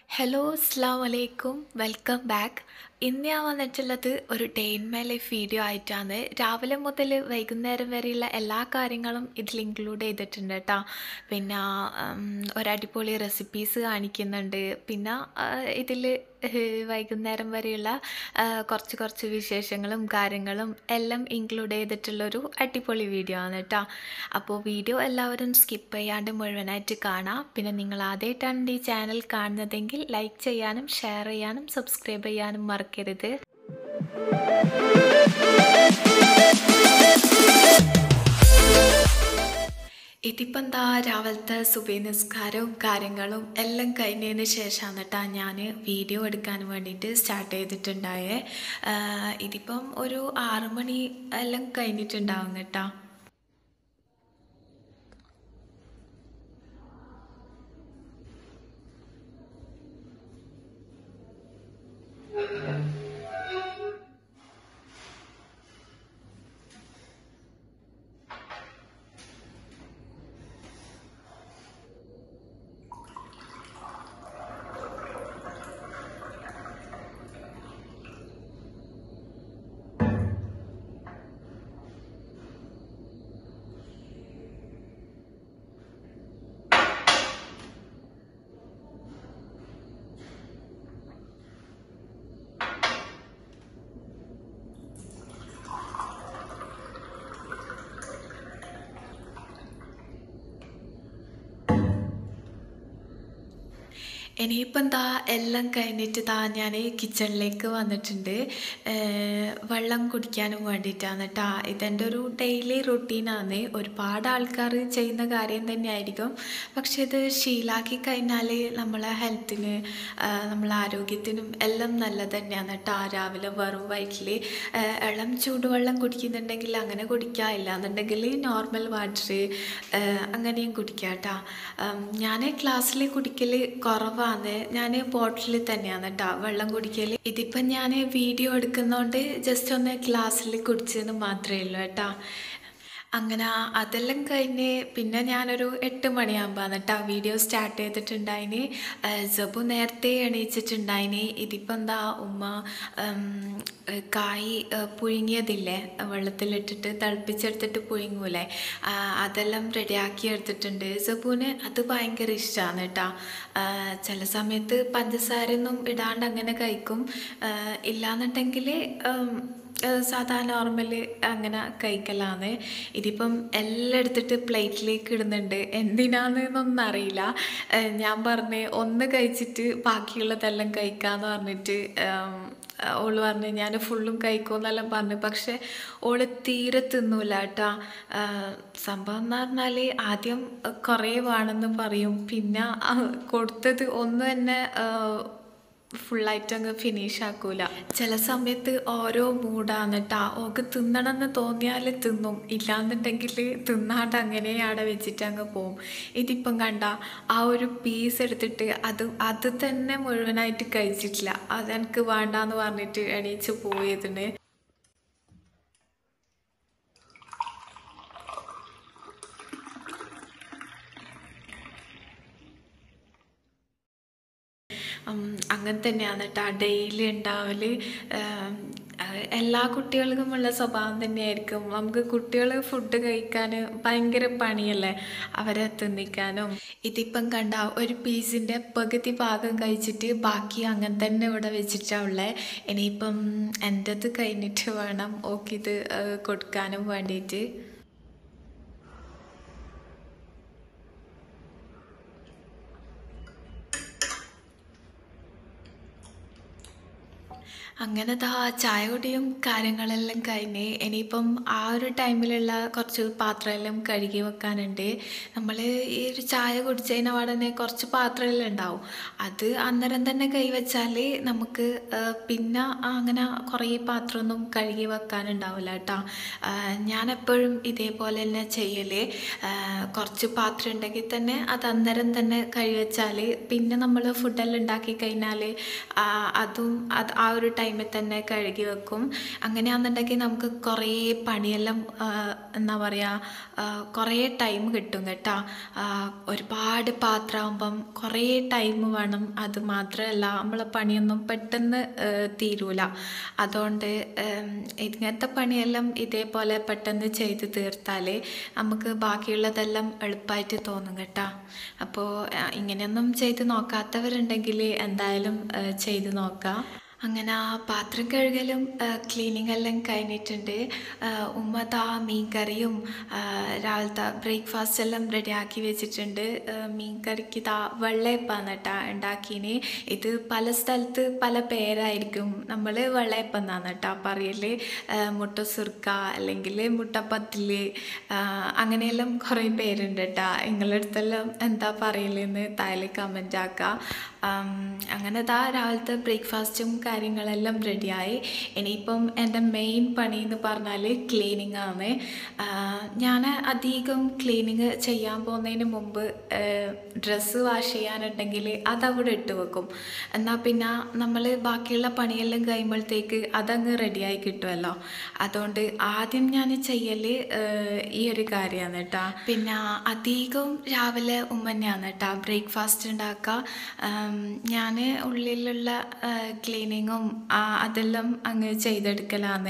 Hello അസ്സാം വലൈക്കും welcome back ഇന്ന് ഞാൻ വന്നിട്ടുള്ളത് ഒരു day in my life video ആയിട്ടാണ് രാവിലെ മുതൽ വൈകുന്നേരം വരെയുള്ള എല്ലാ കാര്യങ്ങളും ഇതിൽ ഇൻക്ലൂഡ് ചെയ്തിട്ടുണ്ട് കേട്ടോ പിന്നെ ഉം, ഒരടിപൊളി റെസിപ്പീസ് കാണിക്കുന്നുണ്ട് പിന്നെ ഇതിൽ വൈകുന്നേരം വരെയുള്ള ആ, കുറച്ച് കുറച്ച് വിശേഷങ്ങളും കാര്യങ്ങളും എല്ലാം ഇൻക്ലൂഡ് ചെയ്തിട്ടുള്ളൊരു അടിപൊളി വീഡിയോ ആണ് കേട്ടോ അപ്പോൾ വീഡിയോ എല്ലാവരും സ്കിപ്പ് ചെയ്യാണ്ട് മുഴുവനായിട്ട് കാണാം പിന്നെ നിങ്ങൾ ആദ്യമായിട്ടാണ് ഈ ചാനൽ കാണുന്നതെങ്കിൽ ലൈക്ക് ചെയ്യാനും ഷെയർ ചെയ്യാനും സബ്സ്ക്രൈബ് ചെയ്യാനും മറക്കരുത് ഇതിപ്പം എന്താ രാവിലത്തെ സുബൈ നിസ്കാരവും കാര്യങ്ങളും എല്ലാം കഴിഞ്ഞതിന് ശേഷമാണ് കേട്ടോ ഞാൻ വീഡിയോ എടുക്കാൻ വേണ്ടിയിട്ട് സ്റ്റാർട്ട് ചെയ്തിട്ടുണ്ടായേ ആഹ് ഇതിപ്പം ഒരു ആറ് മണി എല്ലാം കഴിഞ്ഞിട്ടുണ്ടാവും കേട്ടോ ഇനിയിപ്പം എന്താ എല്ലാം കഴിഞ്ഞിട്ട് താ ഞാൻ കിച്ചണിലേക്ക് വന്നിട്ടുണ്ട് ഏഹ് വെള്ളം കുടിക്കാനും വേണ്ടിയിട്ടാണ് കേട്ടോ ഇതെൻ്റെ ഒരു ഡെയിലി റുട്ടീനാണ് ഒരുപാട് ആൾക്കാർ ചെയ്യുന്ന കാര്യം തന്നെയായിരിക്കും പക്ഷെ ഇത് ശീലാക്കി കഴിഞ്ഞാൽ നമ്മളെ ഹെൽത്തിന് നമ്മളെ ആരോഗ്യത്തിനും എല്ലാം നല്ലത് തന്നെയാണ് കേട്ടോ രാവിലെ വെറും വയറ്റിൽ ഇളം ചൂടുവെള്ളം കുടിക്കുന്നുണ്ടെങ്കിൽ അങ്ങനെ കുടിക്കുക ഇല്ലാന്നുണ്ടെങ്കിൽ നോർമൽ വാട്ടർ അങ്ങനെയും കുടിക്കുക കേട്ടോ ഞാൻ ക്ലാസ്സിൽ കുടിക്കൽ കുറവാണ് ഞാൻ ബോട്ടിൽ തന്നെയാണ് കേട്ടോ വെള്ളം കുടിക്കൽ ഇതിപ്പം ഞാൻ വീഡിയോ എടുക്കുന്നതുകൊണ്ട് ജസ്റ്റ് ഒന്ന് ക്ലാസ്സിൽ കുടിച്ചെന്ന് മാത്രമേ ഉള്ളൂ കേട്ടോ അങ്ങനെ അതെല്ലാം കഴിഞ്ഞ് പിന്നെ ഞാനൊരു എട്ട് മണിയാകുമ്പോൾ കേട്ടോ വീഡിയോ സ്റ്റാർട്ട് ചെയ്തിട്ടുണ്ടായിന് ജബു നേരത്തെ എണീച്ചിട്ടുണ്ടായിന് ഇതിപ്പോൾ എന്താ ഉമ്മ ഉം, കായ് ഏഹ്, പുഴുങ്ങിയതില്ലേ വെള്ളത്തിലിട്ടിട്ട് തിളപ്പിച്ചെടുത്തിട്ട് പുഴുങ്ങൂലേ ആ, അതെല്ലാം റെഡിയാക്കി എടുത്തിട്ടുണ്ട് ജബുവിന് അത് ഭയങ്കര ഇഷ്ടമാണ് കേട്ടോ ചില സമയത്ത് പഞ്ചസാരയൊന്നും ഇടാണ്ട് അങ്ങനെ കഴിക്കും ആ, ഇല്ലാന്നുണ്ടെങ്കിൽ ഉം, ഏഹ് സാധാ നോർമൽ അങ്ങനെ കഴിക്കലാണ് ഇതിപ്പം എല്ലാം എടുത്തിട്ട് പ്ലേറ്റിലേക്ക് ഇടുന്നുണ്ട് എന്തിനാണെന്നൊന്നും അറിയില്ല ഏഹ് ഞാൻ പറഞ്ഞ് ഒന്ന് കഴിച്ചിട്ട് ബാക്കിയുള്ളതെല്ലാം കഴിക്കാമെന്ന് പറഞ്ഞിട്ട് ഏം, ഓള് പറഞ്ഞ് ഞാൻ ഫുള്ളും കഴിക്കുമെന്നെല്ലാം പറഞ്ഞു പക്ഷെ ഓള് തീരെ തിന്നൂല കേട്ടോ സംഭവം എന്ന് പറഞ്ഞാൽ ആദ്യം കുറേ വേണമെന്ന് പറയും പിന്നെ ആ, കൊടുത്തത് ഒന്ന് തന്നെ ഏഹ്, ഫുള്ളായിട്ട് അങ്ങ് ഫിനിഷ് ആക്കൂല ചില സമയത്ത് ഓരോ മൂഡാണ് കേട്ടാ ഓക്ക് തിന്നണമെന്ന് തോന്നിയാൽ തിന്നും ഇല്ലാന്നുണ്ടെങ്കിൽ തിന്നാണ്ട് അങ്ങനെ അവിടെ വെച്ചിട്ട് അങ്ങ് പോവും ഇതിപ്പം കണ്ട ആ ഒരു പീസ് എടുത്തിട്ട് അത് അത് തന്നെ മുഴുവനായിട്ട് കഴിച്ചിട്ടില്ല അതെനിക്ക് വേണ്ടാന്ന് പറഞ്ഞിട്ട് എണീച്ച് പോയതിന് ഉം, അങ്ങനെ തന്നെയാണ് കേട്ടോ ഡെയിലി ഉണ്ടാവല് ഉം, അഹ് എല്ലാ കുട്ടികൾക്കുമുള്ള സ്വഭാവം തന്നെയായിരിക്കും നമുക്ക് കുട്ടികൾ ഫുഡ് കഴിക്കാൻ ഭയങ്കര പണിയല്ലേ അവരെ തിന്നിക്കാനും ഇതിപ്പം കണ്ട ഒരു പീസിൻ്റെ പകുതി ഭാഗം കഴിച്ചിട്ട് ബാക്കി അങ്ങനെ തന്നെ ഇവിടെ വെച്ചിട്ടാണ് ഉള്ളത് ഇനിയിപ്പം എൻ്റെത് കഴിഞ്ഞിട്ട് വേണം ഓക്കിത് ഏഹ്, കൊടുക്കാനും വേണ്ടിയിട്ട് അങ്ങനെ ദാ ചായ കുടിയും കാര്യങ്ങളെല്ലാം കഴിഞ്ഞ് ഇനിയിപ്പം ആ ഒരു ടൈമിലുള്ള കുറച്ച് പാത്രമെല്ലാം കഴുകി വെക്കാനുണ്ട് നമ്മൾ ഈ ഒരു ചായ കുടിച്ചതിന് പാടന്നെ കുറച്ച് പാത്രമെല്ലാം ഉണ്ടാവും അത് അന്നേരം തന്നെ കൈവച്ചാൽ നമുക്ക് ആ, പിന്നെ അങ്ങനെ കുറേ പാത്രമൊന്നും കഴുകി വെക്കാനുണ്ടാവില്ല കേട്ടോ ഞാനെപ്പോഴും ഇതേപോലെ തന്നെ ചെയ്യൽ കുറച്ച് പാത്രം ഉണ്ടെങ്കിൽ തന്നെ അത് അന്നേരം തന്നെ കഴുകി വെച്ചാൽ പിന്നെ നമ്മൾ ഫുഡെല്ലാം ഉണ്ടാക്കി കഴിഞ്ഞാൽ അതും അത് ആ ഒരു ടൈമിൽ തന്നെ കഴുകി വെക്കും അങ്ങനെയാണെന്നുണ്ടെങ്കിൽ നമുക്ക് കുറേ പണിയെല്ലാം ആ, എന്താ പറയുക കുറേ ടൈം കിട്ടും കേട്ടോ ആ, ഒരുപാട് പാത്രമാകുമ്പം കുറേ ടൈം വേണം അത് മാത്രമല്ല നമ്മളെ പണിയൊന്നും പെട്ടെന്ന് ആ, തീരൂല അതുകൊണ്ട് ഉം, ഇങ്ങനത്തെ പണിയെല്ലാം ഇതേപോലെ പെട്ടെന്ന് ചെയ്ത് തീർത്താൽ നമുക്ക് ബാക്കിയുള്ളതെല്ലാം എളുപ്പമായിട്ട് തോന്നും കേട്ടോ അപ്പോൾ ഇങ്ങനെയൊന്നും ചെയ്ത് നോക്കാത്തവരുണ്ടെങ്കിൽ എന്തായാലും ആ, ചെയ്ത് നോക്കാം അങ്ങനെ ആ പാത്രം കഴുകലും ക്ലീനിങ് എല്ലാം കഴിഞ്ഞിട്ടുണ്ട് ആ, ഉമ്മ താ മീൻ കറിയും ആ, രാവിലത്തെ ബ്രേക്ക്ഫാസ്റ്റ് എല്ലാം റെഡിയാക്കി വെച്ചിട്ടുണ്ട് ആ, മീൻ കറിക്ക് താ വെള്ളയപ്പാന്ന് കേട്ടാ ഉണ്ടാക്കീന് ഇത് പല സ്ഥലത്ത് പല പേരായിരിക്കും നമ്മൾ വെള്ളയപ്പം എന്നാണ് കേട്ടാ പറയല് ആ, മുട്ട സുർക്ക അല്ലെങ്കിൽ മുട്ടപ്പത്തില് ആ, അങ്ങനെയെല്ലാം കുറേ പേരുണ്ട് കേട്ടാ നിങ്ങളുടെ അടുത്തെല്ലാം എന്താ പറയലെന്ന് താഴെ കമൻ്റ് ആക്കാം ആം, അങ്ങനെ ദാ രാവിലത്തെ ബ്രേക്ക്ഫാസ്റ്റും കാര്യങ്ങളെല്ലാം റെഡിയായി ഇനിയിപ്പം എൻ്റെ മെയിൻ പണി എന്ന് പറഞ്ഞാൽ ക്ലീനിങ് ആണ് ഞാൻ അധികം ക്ലീനിങ് ചെയ്യാൻ പോകുന്നതിന് മുമ്പ് ഡ്രസ്സ് വാഷ് ചെയ്യാനുണ്ടെങ്കിൽ അതവിടെ ഇട്ട് വെക്കും എന്നാൽ പിന്നെ നമ്മൾ ബാക്കിയുള്ള പണിയെല്ലാം കഴിയുമ്പോഴത്തേക്ക് അതങ്ങ് റെഡിയായി കിട്ടുമല്ലോ അതുകൊണ്ട് ആദ്യം ഞാൻ ചെയ്യൽ ഈ ഒരു കാര്യമാണ് കേട്ടോ പിന്നെ അധികം രാവിലെ ഉമ്മ തന്നെയാണ് കേട്ടോ ബ്രേക്ക്ഫാസ്റ്റ് ഉണ്ടാക്കുക ഞാൻ ഉള്ളിലുള്ള ക്ലീനിങ്ങും അതെല്ലാം അങ്ങ് ചെയ്തെടുക്കലാണ്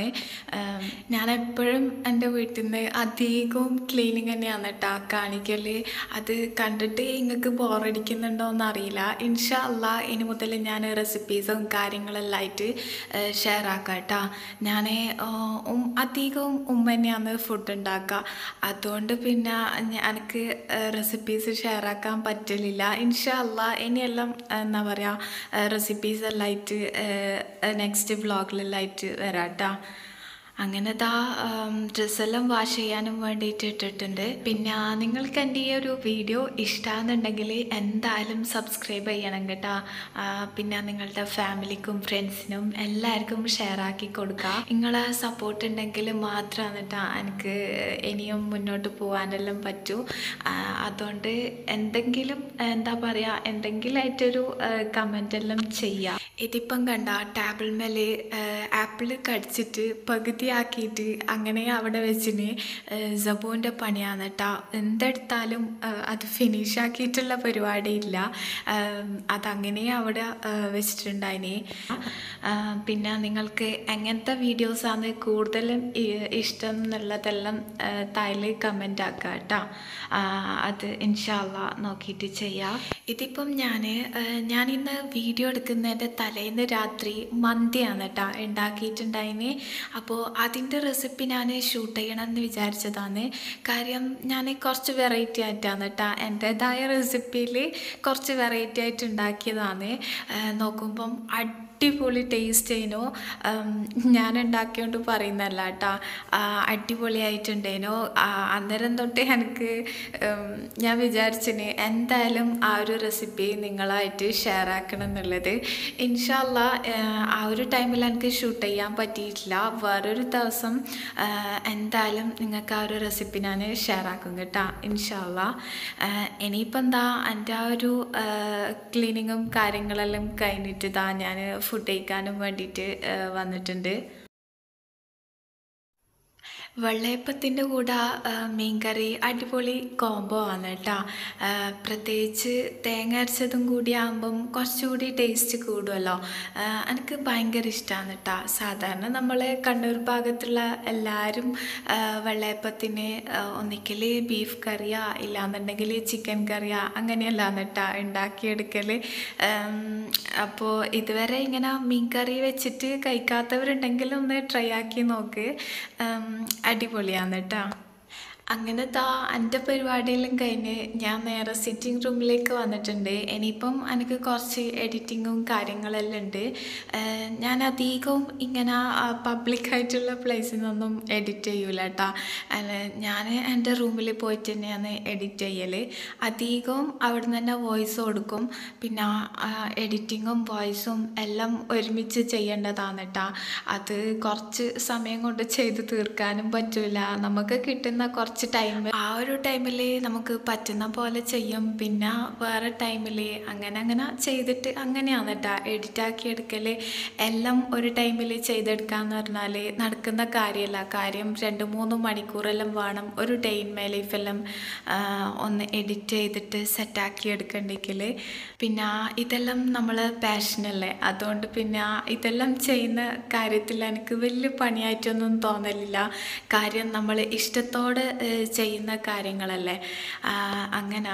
ഞാൻ എപ്പോഴും എൻ്റെ വീട്ടിൽ നിന്ന് അധികവും ക്ലീനിങ് തന്നെയാണ് കേട്ടോ കാണിക്കൽ അത് കണ്ടിട്ട് നിങ്ങൾക്ക് ബോറടിക്കുന്നുണ്ടോ എന്നറിയില്ല ഇൻഷാ അല്ലാ ഇനി മുതൽ ഞാൻ റെസിപ്പീസും കാര്യങ്ങളെല്ലാം ആയിട്ട് ഷെയർ ആക്കാം കേട്ടോ ഞാൻ അധികവും ഉമ്മ തന്നെയാണ് ഫുഡ് ഉണ്ടാക്കുക അതുകൊണ്ട് പിന്നെ എനിക്ക് റെസിപ്പീസ് ഷെയർ ആക്കാൻ പറ്റലില്ല ഇൻഷാ അല്ലാ ഇനിയെല്ലാം എന്താ പറയുക റെസിപ്പീസ് എല്ലാം ആയിട്ട് നെക്സ്റ്റ് വ്ളോഗിലെല്ലാം ആയിട്ട് വരാം കേട്ടോ അങ്ങനെ ദാ ഡ്രസ്സെല്ലാം വാഷ് ചെയ്യാനും വേണ്ടിയിട്ട് ഇട്ടിട്ടുണ്ട് പിന്നെ നിങ്ങൾക്ക് എൻ്റെ ഈ ഒരു വീഡിയോ ഇഷ്ടമാണെന്നുണ്ടെങ്കിൽ എന്തായാലും സബ്സ്ക്രൈബ് ചെയ്യണം കേട്ടോ ആ, പിന്നെ നിങ്ങളുടെ ഫാമിലിക്കും ഫ്രണ്ട്സിനും എല്ലാവർക്കും ഷെയർ ആക്കി കൊടുക്കുക നിങ്ങളെ സപ്പോർട്ട് ഉണ്ടെങ്കിൽ മാത്രമാണ് കേട്ടോ എനിക്ക് ഇനിയും മുന്നോട്ട് പോകാനെല്ലാം പറ്റൂ ആ, അതുകൊണ്ട് എന്തെങ്കിലും എന്താ പറയുക എന്തെങ്കിലും ആയിട്ടൊരു കമൻ്റ് എല്ലാം ചെയ്യാം ഇതിപ്പം കണ്ട ടേബിൾ മേലെ ആപ്പിൾ കടിച്ചിട്ട് പകുതിയാക്കിയിട്ട് അങ്ങനെ അവിടെ വെച്ചിന് സബുവിൻ്റെ പണിയാണ് കേട്ടോ എന്തെടുത്താലും ആ, അത് ഫിനിഷ് ആക്കിയിട്ടുള്ള പരിപാടിയില്ല ആ, അതങ്ങനെ അവിടെ ആ, വെച്ചിട്ടുണ്ടായിന് ആ, പിന്നെ നിങ്ങൾക്ക് എങ്ങനത്തെ വീഡിയോസാണ് കൂടുതലും ഇ- ഇഷ്ടം എന്നുള്ളതെല്ലാം താഴെ കമൻ്റ് ആക്കുക കേട്ടോ ആ, അത് ഇൻഷാല്ല നോക്കിയിട്ട് ചെയ്യാം ഇതിപ്പം ഞാൻ ഞാൻ ഇന്ന് വീഡിയോ എടുക്കുന്നതിൻ്റെ തലേന്ന് രാത്രി മന്തിയാണ് കേട്ടോ ഉണ്ടാക്കിയിട്ടുണ്ടായിന് അപ്പോൾ അതിൻ്റെ റെസിപ്പി ഞാൻ ഷൂട്ട് ചെയ്യണം എന്ന് വിചാരിച്ചതാണ് കാര്യം ഞാൻ കുറച്ച് വെറൈറ്റി ആയിട്ടാണ് കേട്ടോ എൻ്റേതായ റെസിപ്പിയിൽ കുറച്ച് വെറൈറ്റി ആയിട്ട് ഉണ്ടാക്കിയതാണ് ആ, നോക്കുമ്പം അടിപൊളി ടേസ്റ്റ് ചെയ്യുന്നു ഞാൻ ഉണ്ടാക്കിയോണ്ട് പറയുന്നല്ല കേട്ടോ അടിപൊളിയായിട്ടുണ്ടേനു ആ, അന്നേരം തൊട്ട് എനിക്ക് ഉം, ഞാൻ വിചാരിച്ചിന് എന്തായാലും ആ ഒരു റെസിപ്പി നിങ്ങളായിട്ട് ഷെയർ ആക്കണം എന്നുള്ളത് ഇൻഷാല്ല ആ ഒരു ടൈമിൽ എനിക്ക് ഷൂട്ട് ചെയ്യാൻ പറ്റിയിട്ടില്ല വേറൊരു ദിവസം ആ, എന്തായാലും നിങ്ങൾക്ക് ആ ഒരു റെസിപ്പി ഞാൻ ഷെയർ ആക്കും കേട്ടോ ഇൻഷാല്ല ഇനിയിപ്പോൾ എന്താ എൻ്റെ ആ ഒരു ക്ലീനിങ്ങും കാര്യങ്ങളെല്ലാം കഴിഞ്ഞിട്ട് ഇതാ ഞാൻ ഫുഡ് കഴിക്കാനും വേണ്ടിയിട്ട് ആ, വന്നിട്ടുണ്ട് വെള്ളയപ്പത്തിൻ്റെ കൂടെ ആ, മീൻകറി അടിപൊളി കോംബോ ആണ് കേട്ടോ ആ, പ്രത്യേകിച്ച് തേങ്ങ അരച്ചതും കൂടി ആകുമ്പം കുറച്ചുകൂടി ടേസ്റ്റ് കൂടുമല്ലോ ആ, എനിക്ക് ഭയങ്കര ഇഷ്ടമാണ് കേട്ടോ സാധാരണ നമ്മൾ കണ്ണൂർ ഭാഗത്തുള്ള എല്ലാവരും ആ, വെള്ളയപ്പത്തിന് ആ, ഒന്നിക്കൽ ബീഫ് കറിയാ ഇല്ലാന്നുണ്ടെങ്കിൽ ചിക്കൻ കറിയാ അങ്ങനെയല്ലാന്ന് കേട്ടോ ഉണ്ടാക്കിയെടുക്കൽ അപ്പോൾ ഇതുവരെ ഇങ്ങനെ മീൻ കറി വെച്ചിട്ട് കഴിക്കാത്തവരുണ്ടെങ്കിൽ ഒന്ന് ട്രൈ ആക്കി നോക്ക് ഉം, അടിപൊളിയാണ് കേട്ടോ അങ്ങനെ താ എൻ്റെ പരിപാടിയെല്ലാം കഴിഞ്ഞ് ഞാൻ നേരെ സിറ്റിംഗ് റൂമിലേക്ക് വന്നിട്ടുണ്ട് ഇനിയിപ്പം എനിക്ക് കുറച്ച് എഡിറ്റിങ്ങും കാര്യങ്ങളെല്ലാം ഉണ്ട് ഏഹ് ഞാൻ അധികവും ഇങ്ങനെ പബ്ലിക്കായിട്ടുള്ള പ്ലേസിൽ നിന്നൊന്നും എഡിറ്റ് ചെയ്യൂല കേട്ടോ ഞാൻ എൻ്റെ റൂമിൽ പോയിട്ട് തന്നെയാണ് എഡിറ്റ് ചെയ്യൽ അധികവും അവിടെ നിന്ന് തന്നെ വോയിസ് കൊടുക്കും പിന്നെ എഡിറ്റിങ്ങും വോയിസും എല്ലാം ഒരുമിച്ച് ചെയ്യേണ്ടതാണ് കേട്ടോ അത് കുറച്ച് സമയം കൊണ്ട് ചെയ്ത് തീർക്കാനും പറ്റില്ല നമുക്ക് കിട്ടുന്ന കുറച്ച് കുറച്ച് ടൈം ആ ഒരു ടൈമിൽ നമുക്ക് പറ്റുന്ന പോലെ ചെയ്യും പിന്നെ വേറെ ടൈമിൽ അങ്ങനെ അങ്ങനെ ചെയ്തിട്ട് അങ്ങനെയാണ് കേട്ടോ എഡിറ്റാക്കി എടുക്കൽ എല്ലാം ഒരു ടൈമിൽ ചെയ്തെടുക്കാന്ന് പറഞ്ഞാൽ നടക്കുന്ന കാര്യമല്ല കാര്യം രണ്ട് മൂന്ന് മണിക്കൂറെല്ലാം വേണം ഒരു ഡേ ഇൻ മൈ ലൈഫെല്ലാം ഒന്ന് എഡിറ്റ് ചെയ്തിട്ട് സെറ്റാക്കി എടുക്കണ്ടെങ്കിൽ പിന്നെ ഇതെല്ലാം നമ്മൾ പാഷനല്ലേ അതുകൊണ്ട് പിന്നെ ഇതെല്ലാം ചെയ്യുന്ന കാര്യത്തിൽ എനിക്ക് വലിയ പണിയായിട്ടൊന്നും തോന്നലില്ല കാര്യം നമ്മൾ ഇഷ്ടത്തോടെ ഏഹ്, ചെയ്യുന്ന കാര്യങ്ങളല്ലേ അങ്ങനെ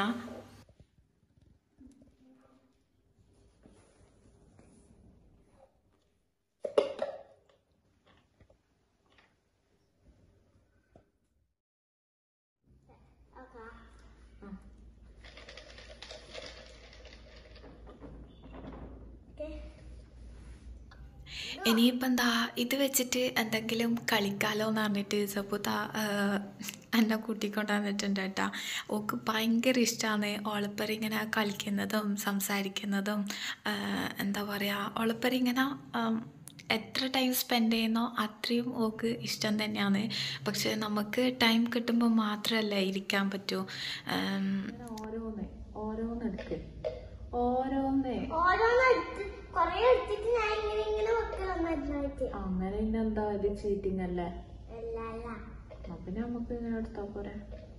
ഇനിയിപ്പം എന്താ ഇത് വെച്ചിട്ട് എന്തെങ്കിലും കളിക്കാലോ എന്ന് പറഞ്ഞിട്ട് സപ്പുത എന്നെ കൂട്ടിക്കൊണ്ട് വന്നിട്ടുണ്ട് കേട്ടോ ഓക്ക് ഭയങ്കര ഇഷ്ടമാണ് ഓളപ്പരി ഇങ്ങനെ കളിക്കുന്നതും സംസാരിക്കുന്നതും ആ, എന്താ പറയുക ഓളപ്പരി ഇങ്ങനെ ആം, എത്ര ടൈം സ്പെൻഡ് ചെയ്യുന്നോ അത്രയും ഓക്ക് ഇഷ്ടം തന്നെയാണ് പക്ഷെ നമുക്ക് ടൈം കിട്ടുമ്പോൾ മാത്രമല്ലേ ഇരിക്കാൻ പറ്റൂ ആം, ഓരോന്ന് ഓരോന്ന് എടുക്ക് ഓരോന്ന് ഓരോന്നെടുത്ത് കൊറേ എടുത്തിട്ട് ഞാൻ ഇങ്ങനെ ഇങ്ങനെ വെക്കണം മരുന്നായിട്ട് അങ്ങനെ എന്താ ഇത് ചീറ്റിംഗ് അല്ലേ അല്ല അല്ല പിന്നെ നമുക്ക് ഇങ്ങനെ എടുത്താ പോരെ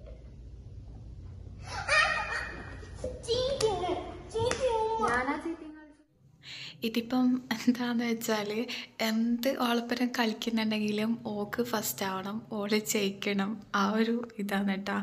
ചീറ്റിങ് ചീറ്റിങ് ഇതിപ്പം എന്താന്ന് വെച്ചാൽ എന്ത് ഓളപ്പരം കളിക്കുന്നുണ്ടെങ്കിലും ഓക്ക് ഫസ്റ്റ് ആവണം ഓള് ജയിക്കണം ആ ഒരു ഇതാണ് കേട്ടോ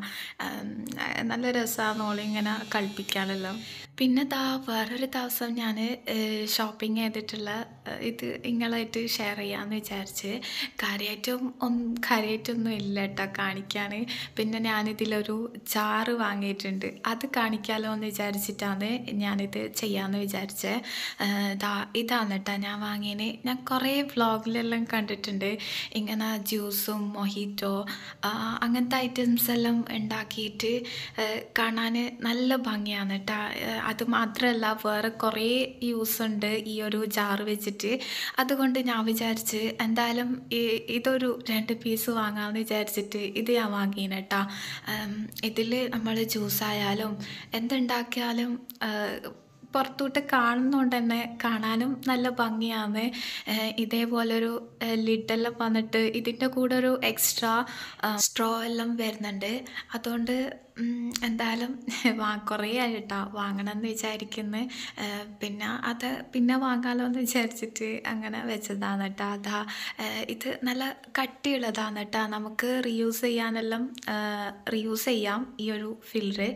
നല്ല രസമാണ് ഓളിങ്ങനെ കളിപ്പിക്കാനല്ലോ പിന്നെ ദാ വേറൊരു ദിവസം ഞാൻ ഷോപ്പിംഗ് ചെയ്തിട്ടുള്ള ഏഹ്, ഇത് നിങ്ങളായിട്ട് ഷെയർ ചെയ്യാമെന്ന് വിചാരിച്ച് കാര്യമായിട്ടും ഒന്നും കാര്യമായിട്ടൊന്നും ഇല്ല കേട്ടോ കാണിക്കാൻ പിന്നെ ഞാനിതിലൊരു ജാറ് വാങ്ങിയിട്ടുണ്ട് അത് കാണിക്കാമല്ലോ എന്ന് വിചാരിച്ചിട്ടാണ് ഞാനിത് ചെയ്യാമെന്ന് വിചാരിച്ചത് ഏഹ്, ദാ ഇതാണ് കേട്ടോ ഞാൻ വാങ്ങിയതിന് ഞാൻ കുറേ വ്ളോഗിലെല്ലാം കണ്ടിട്ടുണ്ട് ഇങ്ങനെ ജ്യൂസും മൊഹിറ്റോ അങ്ങനത്തെ ഐറ്റംസ് എല്ലാം ഉണ്ടാക്കിയിട്ട് കാണാൻ നല്ല ഭംഗിയാണ് കേട്ടോ അത് മാത്രമല്ല വേറെ കുറേ യൂസ് ഉണ്ട് ഈ ഒരു ജാറ് വെച്ചിട്ട് അതുകൊണ്ട് ഞാൻ വിചാരിച്ച് എന്തായാലും ഈ- ഇതൊരു രണ്ട് പീസ് വാങ്ങാമെന്ന് വിചാരിച്ചിട്ട് ഇത് ഞാൻ വാങ്ങിയാണ് കേട്ടോ ഇതിൽ നമ്മൾ ജ്യൂസായാലും എന്തുണ്ടാക്കിയാലും പുറത്തോട്ട് കാണുന്നതുകൊണ്ട് തന്നെ കാണാനും നല്ല ഭംഗിയാണ് ഏഹ് ഇതേപോലൊരു ലിഡെല്ലാം വന്നിട്ട് ഇതിൻ്റെ കൂടെ ഒരു എക്സ്ട്രാ സ്ട്രോ എല്ലാം വരുന്നുണ്ട് അതുകൊണ്ട് ഉം, എന്തായാലും വാ കുറേ ആയിട്ടാ വാങ്ങണം എന്ന് വിചാരിക്കുന്നു പിന്നെ അത് പിന്നെ വാങ്ങാമല്ലോ എന്ന് വിചാരിച്ചിട്ട് അങ്ങനെ വെച്ചതാണ് കേട്ടോ അതാ ഏഹ് ഇത് നല്ല കട്ടിയുള്ളതാണ് കേട്ടോ നമുക്ക് റീയൂസ് ചെയ്യാനെല്ലാം റീയൂസ് ചെയ്യാം ഈ ഒരു ഫിൽറ്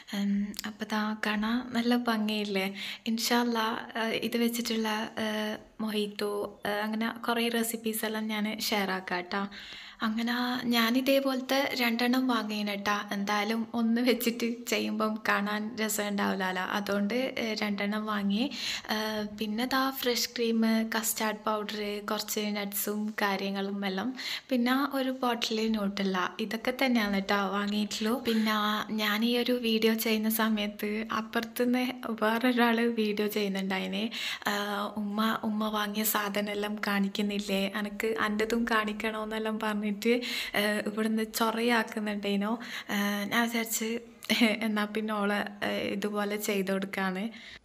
അപ്പോൾ ദാ കാണാൻ നല്ല ഭംഗിയില്ലേ ഇൻഷാല്ല ഇത് വെച്ചിട്ടുള്ള മൊഹിത്തോ അങ്ങനെ കുറേ റെസിപ്പീസ് എല്ലാം ഞാൻ ഷെയർ ആക്കാം കേട്ടോ അങ്ങനെ ഞാനിതേപോലത്തെ രണ്ടെണ്ണം വാങ്ങിയാണ് കേട്ടോ എന്തായാലും ഒന്ന് വെച്ചിട്ട് ചെയ്യുമ്പം കാണാൻ രസം ഉണ്ടാവില്ലല്ലോ അതുകൊണ്ട് ഏഹ്, രണ്ടെണ്ണം വാങ്ങി ഏഹ്, പിന്നെ ദാ ഫ്രഷ് ക്രീം കസ്റ്റാർഡ് പൗഡർ കുറച്ച് നട്ട്സും കാര്യങ്ങളും എല്ലാം പിന്നെ ഒരു ബോട്ടിൽ ന്യൂട്ടില്ല ഇതൊക്കെ തന്നെയാണ് കേട്ടോ വാങ്ങിയിട്ടുള്ളൂ പിന്നെ ഞാൻ ഈ ഒരു വീഡിയോ ചെയ്യുന്ന സമയത്ത് അപ്പുറത്തുനിന്ന് വേറൊരാൾ വീഡിയോ ചെയ്യുന്നുണ്ടായിന് ആഹ് ഉമ്മ ഉമ്മ വാങ്ങിയ സാധനം എല്ലാം കാണിക്കുന്നില്ലേ എനിക്ക് അൻ്റെതും കാണിക്കണമെന്നെല്ലാം പറഞ്ഞിട്ട് ആഹ് ഇവിടുന്ന് ചൊറയാക്കുന്നുണ്ടേനോ ആഹ് ഞാൻ വിചാരിച്ച് എന്നാൽ പിന്നെ ഓളെ ആഹ് ഇതുപോലെ ചെയ്ത് കൊടുക്കാന്ന്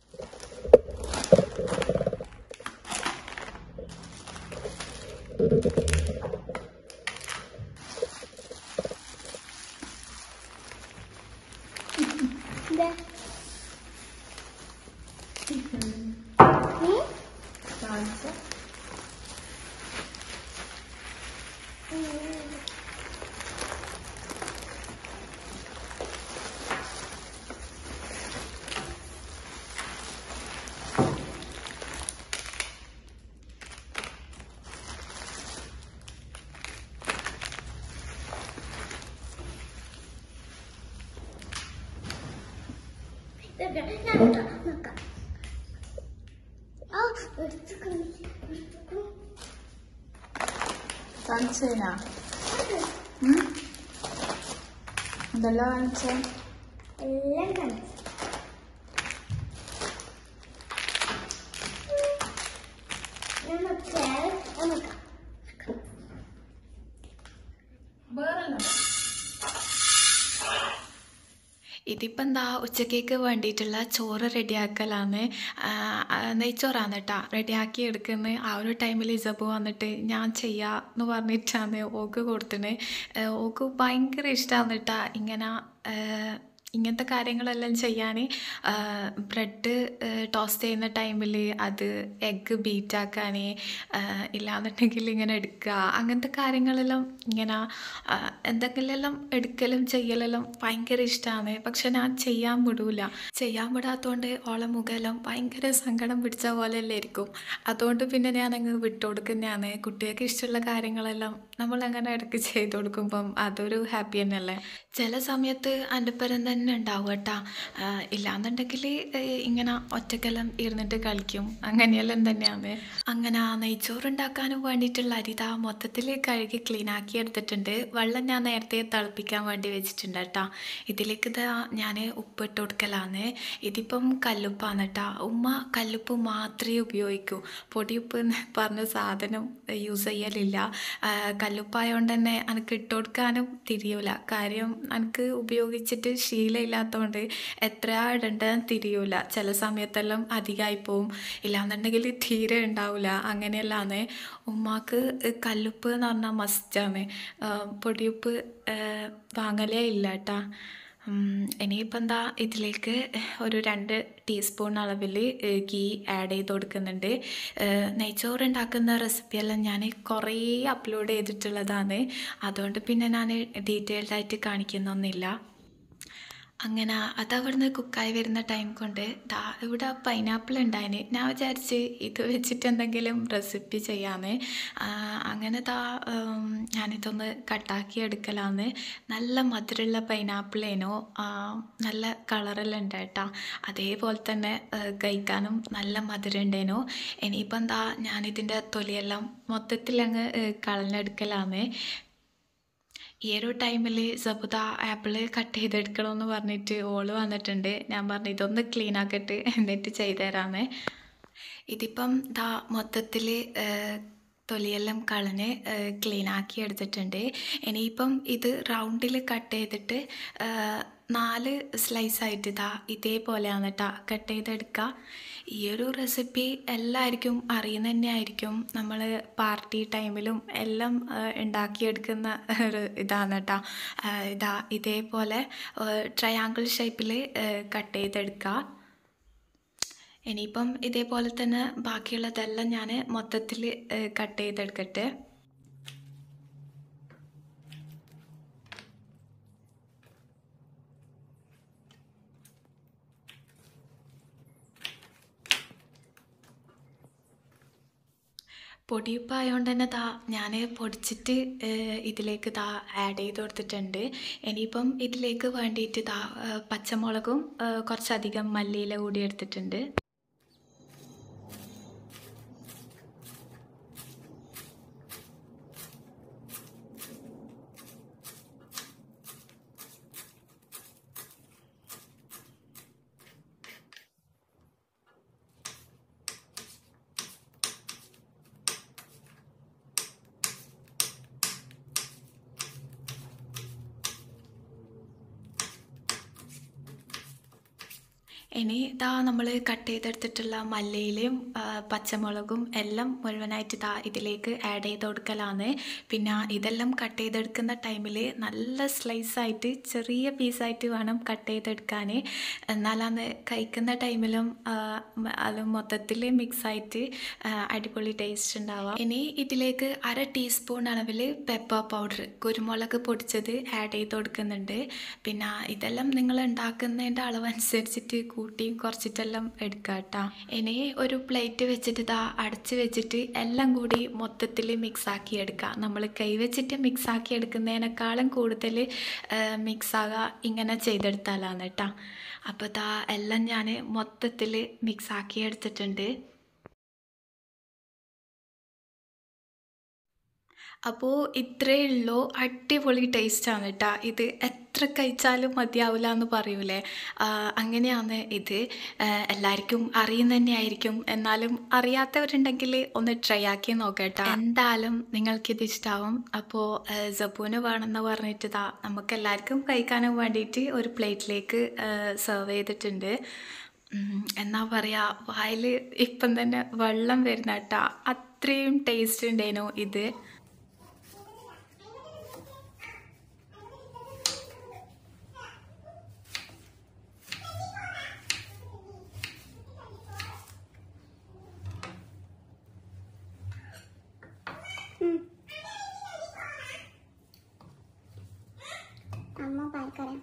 എന്താ ഉം? ഇതൊക്കെ ഞാൻ നോക്കാം, നോക്കാം. ആ, എടുത്തുക്കണം, എടുത്തുക്കണം. കാണിച്ചേനാ എന്തെല്ലാം കാണിച്ചേ എല്ലാം കാണിച്ചു ഞാൻ നോക്കിയാൽ നോക്കാം വേറെ ഇതിപ്പോൾ എന്താ ഉച്ചക്കേക്ക് വേണ്ടിയിട്ടുള്ള ചോറ് റെഡിയാക്കലാണ് നെയ്ച്ചോറാണ് കേട്ടോ റെഡിയാക്കി എടുക്കുന്നത് ആ ഒരു ടൈമിൽ ഇസബു വന്നിട്ട് ഞാൻ ചെയ്യാം എന്ന് പറഞ്ഞിട്ടാണ് ഓക്ക് കൊടുത്തിന് ഓക്ക് ഭയങ്കര ഇഷ്ടമാണ് കേട്ടോ ഇങ്ങനെ ഇങ്ങനത്തെ കാര്യങ്ങളെല്ലാം ചെയ്യാൻ ബ്രെഡ് ടോസ്റ്റ് ചെയ്യുന്ന ടൈമിൽ അത് എഗ്ഗ് ബീറ്റാക്കാൻ ഇല്ലാന്നുണ്ടെങ്കിൽ ഇങ്ങനെ എടുക്കുക അങ്ങനത്തെ കാര്യങ്ങളെല്ലാം ഇങ്ങനെ എന്തെങ്കിലെല്ലാം എടുക്കലും ചെയ്യലെല്ലാം ഭയങ്കര ഇഷ്ടമാണ് പക്ഷെ ഞാൻ ചെയ്യാൻ വിടൂല ചെയ്യാൻ വിടാത്തതുകൊണ്ട് ഓളെ മുഖമെല്ലാം ഭയങ്കര സങ്കടം പിടിച്ച പോലെയല്ലേ ഇരിക്കും അതുകൊണ്ട് പിന്നെ ഞാൻ അങ്ങ് വിട്ടുകൊടുക്കുന്നതാണ് കുട്ടികൾക്ക് ഇഷ്ടമുള്ള കാര്യങ്ങളെല്ലാം നമ്മൾ അങ്ങനെ ഇടയ്ക്ക് ചെയ്ത് കൊടുക്കുമ്പം അതൊരു ഹാപ്പി തന്നെയല്ലേ ചില സമയത്ത് എൻ്റെ പരം തന്നെ ഉണ്ടാവും കേട്ടോ ഇല്ലാന്നുണ്ടെങ്കിൽ ഇങ്ങനെ ഒറ്റക്കെല്ലാം ഇരുന്നിട്ട് കളിക്കും അങ്ങനെയെല്ലാം തന്നെയാണ് അങ്ങനെ നെയ്ച്ചോറ് ഉണ്ടാക്കാനും വേണ്ടിയിട്ടുള്ള അരിത മൊത്തത്തിൽ കഴുകി ക്ലീൻ ആക്കി എടുത്തിട്ടുണ്ട് വെള്ളം ഞാൻ നേരത്തെ തിളപ്പിക്കാൻ വേണ്ടി വെച്ചിട്ടുണ്ട് കേട്ടോ ഇതിലേക്ക് ഇതാ ഞാൻ ഉപ്പിട്ട് കൊടുക്കലാണ് ഇതിപ്പം കല്ലുപ്പാണ് കേട്ടോ ഉമ്മ കല്ലുപ്പ് മാത്രമേ ഉപയോഗിക്കൂ പൊടിയുപ്പ് എന്ന് പറഞ്ഞ സാധനം യൂസ് ചെയ്യലില്ല കല്ലുപ്പായതുകൊണ്ട് തന്നെ എനിക്ക് ഇട്ട് കൊടുക്കാനും തിരിയൂല കാര്യം എനിക്ക് ഉപയോഗിച്ചിട്ട് ശീലമില്ലാത്തതുകൊണ്ട് എത്ര ഇടേണ്ടതെന്ന് തിരിയൂല ചില സമയത്തെല്ലാം അധികമായി പോവും ഇല്ലാന്നുണ്ടെങ്കിൽ തീരെ ഉണ്ടാവില്ല അങ്ങനെയല്ലാന്ന് ഉമ്മാക്ക് കല്ലുപ്പ് എന്ന് പറഞ്ഞാൽ മസ്റ്റാണ് പൊടിയുപ്പ് വാങ്ങലേ ഇല്ല കേട്ടാ ഇനിയിപ്പോൾ എന്താ ഇതിലേക്ക് ഒരു രണ്ട് ടീസ്പൂൺ അളവിൽ ഗീ ആഡ് ചെയ്ത് കൊടുക്കുന്നുണ്ട് നെയ്ച്ചോറ് ഉണ്ടാക്കുന്ന റെസിപ്പിയെല്ലാം ഞാൻ കുറേ അപ്ലോഡ് ചെയ്തിട്ടുള്ളതാണ് അതുകൊണ്ട് പിന്നെ ഞാൻ ഡീറ്റെയിൽഡ് ആയിട്ട് കാണിക്കുന്നൊന്നുമില്ല അങ്ങനെ അതവിടുന്ന് കുക്കായി വരുന്ന ടൈം കൊണ്ട് ദാ ഇവിടെ പൈനാപ്പിൾ ഉണ്ടായിന് ഞാൻ വിചാരിച്ച് ഇത് വെച്ചിട്ട് എന്തെങ്കിലും റെസിപ്പി ചെയ്യാമെന്ന് അങ്ങനെ ദാ ഞാനിതൊന്ന് കട്ടാക്കി എടുക്കലാന്ന് നല്ല മധുരമുള്ള പൈനാപ്പിളേനോ നല്ല കളറെല്ലാം ഉണ്ട് കേട്ടോ അതേപോലെ തന്നെ കഴിക്കാനും നല്ല മധുരം ഉണ്ടേനോ ഇനിയിപ്പം എന്താ ഞാനിതിൻ്റെ തൊലിയെല്ലാം മൊത്തത്തിൽ അങ്ങ് കളഞ്ഞെടുക്കലാന്ന് ഈ ഒരു ടൈമിൽ സബുദ ആപ്പിൾ കട്ട് ചെയ്തെടുക്കണമെന്ന് പറഞ്ഞിട്ട് ഓള് വന്നിട്ടുണ്ട് ഞാൻ പറഞ്ഞു ഇതൊന്ന് ക്ലീൻ ആക്കിയിട്ട് എന്നിട്ട് ചെയ്തു തരാമെന്ന് ഇതിപ്പം ദാ മൊത്തത്തിൽ തൊലിയെല്ലാം കളഞ്ഞ് ക്ലീൻ ആക്കി എടുത്തിട്ടുണ്ട് ഇനിയിപ്പം ഇത് റൗണ്ടിൽ കട്ട് ചെയ്തിട്ട് നാല് സ്ലൈസായിട്ട് ഇതാ ഇതേപോലെയാണ് കേട്ടോ കട്ട് ചെയ്തെടുക്കുക ഈ ഒരു റെസിപ്പി എല്ലാവർക്കും അറിയുന്ന തന്നെയായിരിക്കും നമ്മൾ പാർട്ടി ടൈമിലും എല്ലാം ഉണ്ടാക്കിയെടുക്കുന്ന ഒരു ഇതാണ് കേട്ടോ ഇതാ ഇതേപോലെ ട്രയാങ്കിൾ ഷേപ്പിൽ കട്ട് ചെയ്തെടുക്കുക ഇനിയിപ്പം ഇതേപോലെ തന്നെ ബാക്കിയുള്ളതെല്ലാം ഞാൻ മൊത്തത്തിൽ കട്ട് ചെയ്തെടുക്കട്ടെ പൊടിയുപ്പായതുകൊണ്ട് തന്നെ താ ഞാൻ പൊടിച്ചിട്ട് ഇതിലേക്ക് താ ആഡ് ചെയ്ത് കൊടുത്തിട്ടുണ്ട് ഇനിയിപ്പം ഇതിലേക്ക് വേണ്ടിയിട്ട് താ പച്ചമുളകും കുറച്ചധികം മല്ലിയില കൂടി എടുത്തിട്ടുണ്ട് ഇനി ഇതാ നമ്മൾ കട്ട് ചെയ്തെടുത്തിട്ടുള്ള മല്ലിയിലയും പച്ചമുളകും എല്ലാം മുഴുവനായിട്ട് ഇതാ ഇതിലേക്ക് ആഡ് ചെയ്ത് കൊടുക്കലാണ് പിന്നെ ഇതെല്ലാം കട്ട് ചെയ്തെടുക്കുന്ന ടൈമിൽ നല്ല സ്ലൈസായിട്ട് ചെറിയ പീസായിട്ട് വേണം കട്ട് ചെയ്തെടുക്കാൻ എന്നാലാണ് കഴിക്കുന്ന ടൈമിലും അത് മൊത്തത്തിൽ മിക്സായിട്ട് അടിപൊളി ടേസ്റ്റ് ഉണ്ടാവാം ഇനി ഇതിലേക്ക് അര ടീസ്പൂൺ അളവിൽ പെപ്പർ പൗഡർ കുരുമുളക് പൊടിച്ചത് ആഡ് ചെയ്ത് കൊടുക്കുന്നുണ്ട് പിന്നെ ഇതെല്ലാം നിങ്ങൾ ഉണ്ടാക്കുന്നതിൻ്റെ അളവനുസരിച്ചിട്ട് കൂട്ടിയും കുറച്ചിട്ടെല്ലാം എടുക്കുക കേട്ടോ ഇനി ഒരു പ്ലേറ്റ് വെച്ചിട്ട് ഇതാ അടച്ച് വെച്ചിട്ട് എല്ലാം കൂടി മൊത്തത്തിൽ മിക്സാക്കി എടുക്കുക നമ്മൾ കൈ വെച്ചിട്ട് മിക്സാക്കി എടുക്കുന്നതിനേക്കാളും കൂടുതൽ മിക്സാകുക ഇങ്ങനെ ചെയ്തെടുത്താലാണ് കേട്ടോ അപ്പോൾ ഇതാ എല്ലാം ഞാൻ മൊത്തത്തിൽ മിക്സാക്കി എടുത്തിട്ടുണ്ട് അപ്പോൾ ഇത്രയേ ഉള്ളൂ അടിപൊളി ടേസ്റ്റാണ് കേട്ടോ ഇത് എത്ര കഴിച്ചാലും മതിയാവില്ല എന്ന് പറയൂലേ ആ, അങ്ങനെയാണ് ഇത് ആ, എല്ലാവർക്കും അറിയുന്ന തന്നെയായിരിക്കും എന്നാലും അറിയാത്തവരുണ്ടെങ്കിൽ ഒന്ന് ട്രൈ ആക്കി നോക്കട്ടോ എന്തായാലും നിങ്ങൾക്കിത് ഇഷ്ടാവും അപ്പോൾ ജബൂന് വേണമെന്ന് പറഞ്ഞിട്ട് ഇതാ നമുക്ക് എല്ലാവർക്കും കഴിക്കാനും വേണ്ടിയിട്ട് ഒരു പ്ലേറ്റിലേക്ക് സെർവ് ചെയ്തിട്ടുണ്ട് ഉം, എന്നാ പറയുക വായിൽ ഇപ്പം തന്നെ വെള്ളം വരുന്ന കേട്ടോ അത്രയും ടേസ്റ്റ് ഉണ്ടായിരുന്നു ഇത് അമ്മ പാൽക്കരം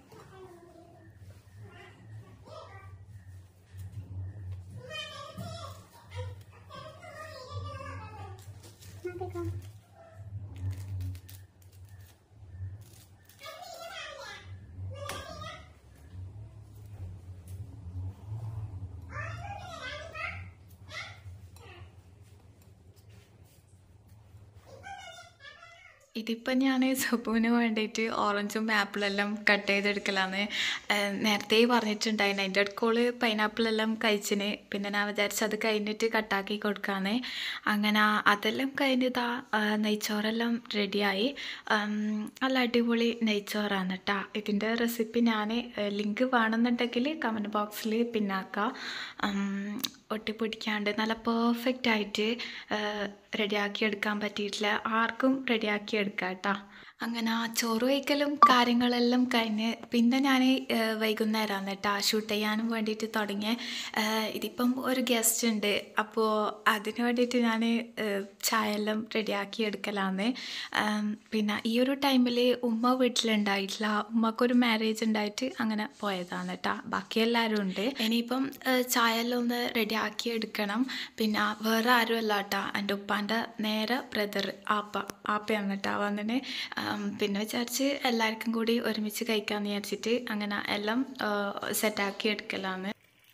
ഇതിപ്പം ഞാൻ സബുവിന് വേണ്ടിയിട്ട് ഓറഞ്ചും ആപ്പിളെല്ലാം കട്ട് ചെയ്തെടുക്കലാന്ന് ഏഹ് നേരത്തെ പറഞ്ഞിട്ടുണ്ടായിരുന്നു അതിൻ്റെ അടുക്കോള് പൈനാപ്പിളെല്ലാം കഴിച്ചിന് പിന്നെ ഞാൻ വിചാരിച്ചു അത് കഴിഞ്ഞിട്ട് കട്ടാക്കി കൊടുക്കാന്ന് അങ്ങനെ അതെല്ലാം കഴിഞ്ഞിതാ നെയ്ച്ചോറെല്ലാം റെഡിയായി നല്ല അടിപൊളി നെയ്ച്ചോറാണ് കേട്ടോ ഇതിൻ്റെ റെസിപ്പി ഞാൻ ലിങ്ക് വേണമെന്നുണ്ടെങ്കിൽ കമൻറ്റ് ബോക്സിൽ പിന്നാക്കാം ഉം, ഒട്ടിപ്പിടിക്കാണ്ട് നല്ല പെർഫെക്റ്റ് ആയിട്ട് റെഡിയാക്കി എടുക്കാൻ പറ്റിയിട്ടില്ല ആർക്കും റെഡിയാക്കി എടുക്കാം കേട്ടോ അങ്ങനെ ആ ചോറ് വയ്ക്കലും കാര്യങ്ങളെല്ലാം കഴിഞ്ഞ് പിന്നെ ഞാൻ വൈകുന്നേരമാണ് കേട്ടോ ഷൂട്ട് ചെയ്യാനും വേണ്ടിയിട്ട് തുടങ്ങിയ ഇതിപ്പം ഒരു ഗസ്റ്റ് ഉണ്ട് അപ്പോൾ അതിന് വേണ്ടിയിട്ട് ഞാൻ ചായ എല്ലാം റെഡിയാക്കി എടുക്കലാന്ന് ഉം, പിന്നെ ഈ ഒരു ടൈമിൽ ഉമ്മ വീട്ടിലുണ്ടായിട്ടില്ല ഉമ്മക്കൊരു മാരേജ് ഉണ്ടായിട്ട് അങ്ങനെ പോയതാണ് കേട്ടോ ബാക്കി എല്ലാവരും ഉണ്ട് ഇനിയിപ്പം ഏഹ്, ചായ എല്ലാം ഒന്ന് റെഡിയാക്കി എടുക്കണം പിന്നെ വേറെ ആരും അല്ല കേട്ടോ എൻ്റെ ഉപ്പാൻ്റെ നേരെ ബ്രദർ ആപ്പ ആപ്പയാണ് കേട്ടോ വന്നിട്ട് പിന്നെ വിചാരിച്ച് എല്ലാവർക്കും കൂടി ഒരുമിച്ച് കഴിക്കാമെന്ന് വിചാരിച്ചിട്ട് അങ്ങനെ എല്ലാം സെറ്റാക്കി എടുക്കലാണ്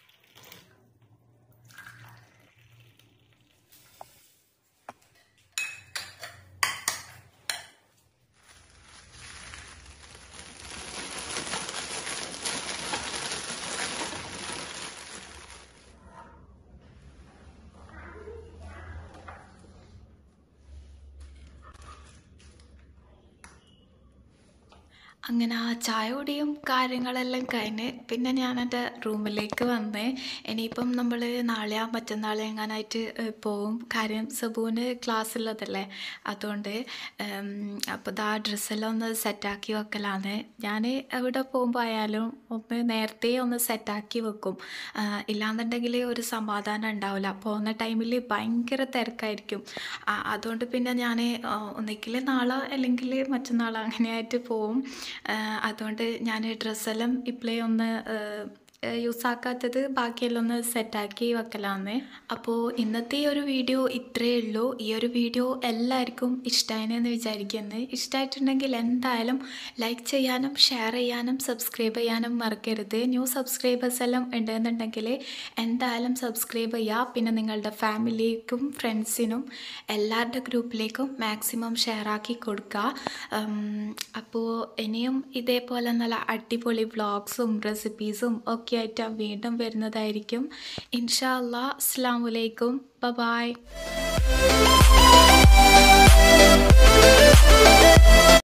അങ്ങനെ ആ ചായ കുടിയും കാര്യങ്ങളെല്ലാം കഴിഞ്ഞ് പിന്നെ ഞാൻ എൻ്റെ റൂമിലേക്ക് വന്ന് ഇനിയിപ്പം നമ്മൾ നാളെയാ മറ്റന്നാളെ എങ്ങാനായിട്ട് ഏഹ്, പോവും കാര്യം സബൂന് ക്ലാസ് ഉള്ളതല്ലേ അതുകൊണ്ട് അപ്പോൾ ഇതാ ഡ്രസ്സെല്ലാം ഒന്ന് സെറ്റാക്കി വെക്കലാണ് ഞാൻ എവിടെ പോകുമ്പോൾ ആയാലും ഒന്ന് നേരത്തെ ഒന്ന് സെറ്റാക്കി വെക്കും ആഹ്, ഇല്ലാന്നുണ്ടെങ്കിൽ ഒരു സമാധാനം ഉണ്ടാവില്ല പോകുന്ന ടൈമിൽ ഭയങ്കര തിരക്കായിരിക്കും ആ, അതുകൊണ്ട് പിന്നെ ഞാൻ ഒന്നിക്കിൽ നാളെ അല്ലെങ്കിൽ മറ്റന്നാൾ അങ്ങനെയായിട്ട് പോവും ആ, അതുകൊണ്ട് ഞാൻ ഡ്രസ്സെല്ലാം ഇപ്പോഴേ ഒന്ന് യൂസ് ആക്കാത്തത് ബാക്കിയെല്ലാം ഒന്ന് സെറ്റാക്കി വെക്കലാന്ന് അപ്പോൾ ഇന്നത്തെ ഈ ഒരു വീഡിയോ ഇത്രയേ ഉള്ളൂ ഈ ഒരു വീഡിയോ എല്ലാവർക്കും ഇഷ്ടമായെന്ന് വിചാരിക്കുന്നത് ഇഷ്ടമായിട്ടുണ്ടെങ്കിൽ എന്തായാലും ലൈക്ക് ചെയ്യാനും ഷെയർ ചെയ്യാനും സബ്സ്ക്രൈബ് ചെയ്യാനും മറക്കരുത് ന്യൂ സബ്സ്ക്രൈബേഴ്സ് എല്ലാം ഉണ്ടെന്നുണ്ടെങ്കിൽ എന്തായാലും സബ്സ്ക്രൈബ് ചെയ്യുക പിന്നെ നിങ്ങളുടെ ഫാമിലിക്കും ഫ്രണ്ട്സിനും എല്ലാവരുടെ ഗ്രൂപ്പിലേക്കും മാക്സിമം ഷെയർ ആക്കി കൊടുക്കുക ഉം, അപ്പോൾ ഇനിയും ഇതേപോലെ നല്ല അടിപൊളി വ്ളോഗ്സും റെസിപ്പീസും ഒക്കെ ആയിട്ട് വീണ്ടും വരുന്നതായിരിക്കും ഇൻഷാ അല്ലാ അസ്സാം വലൈക്കും ബ ബായ്